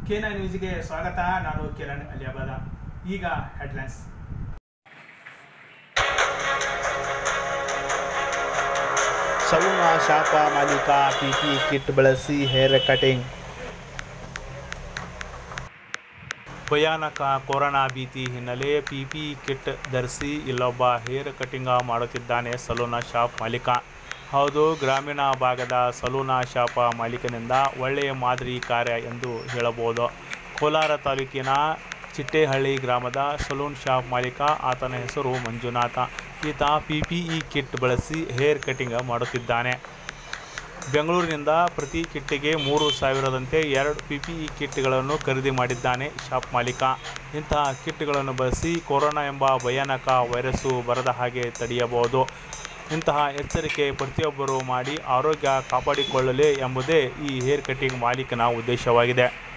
K nine ನ್ಯೂಸ್ಗೆ ಸ್ವಾಗತ ನಾನು ಕಿರಣ್ ಅಲಿಯಾಬಾದ ಈಗ ಹೆಡ್ಲೈನ್ಸ್ ಸಲೂನ ಶಾಪ ಮಾಲೀಕ ಪಿಪಿ ಕಿಟ್ ಬಳಸಿ ಹೇರ್ ಕಟಿಂಗ್ ಭಯಾನಕ ಕೊರೋನಾ ಭೀತಿ ಹಿನ್ನೆಲೆ ಪಿಪಿ ಕಿಟ್ ಧರಿಸಿ ಇಲ್ಲೊಬ್ಬ ಹೇರ್ ಕಟಿಂಗ್ ಮಾಡುತ್ತಿದ್ದಾನೆ ಸಲೂನ ಶಾಪ್ ಮಾಲೀಕ ಹೌದು ಗ್ರಾಮೀಣ ಭಾಗದ ಸಲೂನ ಶಾಪ ಮಾಲೀಕನಿಂದ ಒಳ್ಳೆಯ ಮಾದರಿ ಕಾರ್ಯ ಎಂದು ಹೇಳಬಹುದು ಕೋಲಾರ ತಾಲೂಕಿನ ಚಿಟ್ಟೇಹಳ್ಳಿ ಗ್ರಾಮದ ಸಲೂನ್ ಶಾಪ್ ಮಾಲೀಕ ಆತನ ಹೆಸರು ಮಂಜುನಾಥ ಈತ ಪಿಪಿಇ ಕಿಟ್ ಬಳಸಿ ಹೇರ್ ಕಟಿಂಗ್ ಮಾಡುತ್ತಿದ್ದಾನೆ ಬೆಂಗಳೂರಿನಿಂದ ಪ್ರತಿ ಕಿಟ್ಟಿಗೆ ಮೂರು ಸಾವಿರದಂತೆ ಎರಡು ಪಿಪಿಇ ಕಿಟ್ಗಳನ್ನು ಖರೀದಿ ಮಾಡಿದ್ದಾನೆ ಶಾಪ್ ಮಾಲೀಕ ಇಂತಹ ಕಿಟ್ಗಳನ್ನು ಬಳಸಿ ಕೊರೋನಾ ಎಂಬ ಭಯಾನಕ ವೈರಸ್ಸು ಬರದ ಹಾಗೆ ತಡೆಯಬಹುದು ಇಂತಹ ಎಚ್ಚರಿಕೆ ಪ್ರತಿಯೊಬ್ಬರು ಮಾಡಿ ಆರೋಗ್ಯ ಕಾಪಾಡಿಕೊಳ್ಳಲಿ ಎಂಬುದೇ ಈ ಹೇರ್ ಕಟಿಂಗ್ ಮಾಲೀಕನ ಉದ್ದೇಶವಾಗಿದೆ